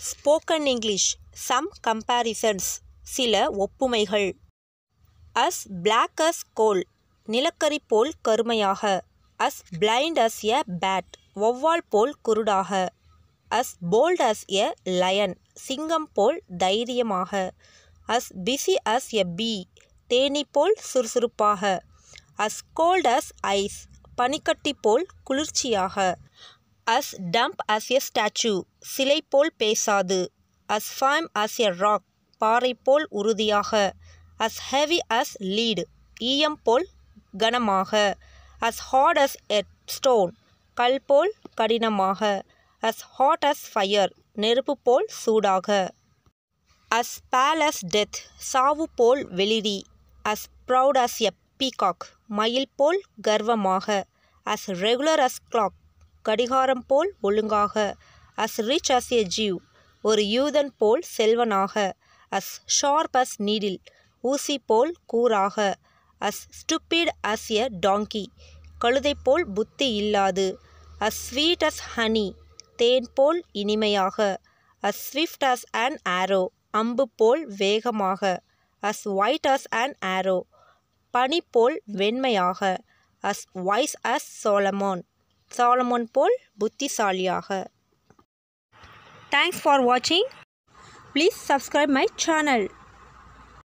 spoken English some comparisons சில ஒப்புமைகள் as black as coal நிலக்கரி போல் கருமையாக as blind as a bat வௌவால் போல் குருடாக as bold as a lion சிங்கம் போல் தைரியமாக as busy as a bee தேனி போல் சுறுசுறுப்பாக அஸ் கோல்ட் அஸ் ஐஸ் பனிக்கட்டி போல் குளிர்ச்சியாக as dumb as a statue சிலை போல் பேசாது as firm as a rock பாறை போல் உறுதியாக அஸ் ஹெவி அஸ் லீடு ஈயம் போல் கனமாக as hard as a stone கல் போல் கடினமாக அஸ் ஹாட் அஸ் ஃபயர் நெருப்பு போல் சூடாக அஸ் பேல் அஸ் டெத் சாவு போல் வெளிரி as proud as a peacock மயில் போல் கர்வமாக அஸ் ரெகுலர் அஸ் கிளாக் கடிகாரம் போல் ஒழுங்காக as rich as a Jew ஒரு யூதன் போல் செல்வனாக அஸ் ஷார்ப் அஸ் நீடில் ஊசி போல் கூறாக as stupid as a donkey கழுதை போல் புத்தி இல்லாது அஸ் ஸ்வீட் அஸ் ஹனி தேன் போல் இனிமையாக as swift as an arrow அம்பு போல் வேகமாக as white as an arrow பனி போல் வெண்மையாக அஸ் வைஸ் அஸ் சோலமோன் சாலமோன் போல் புத்திசாலியாக தேங்க்ஸ் ஃபார் வாட்சிங் ப்ளீஸ் சப்ஸ்கிரைப் மை சேனல்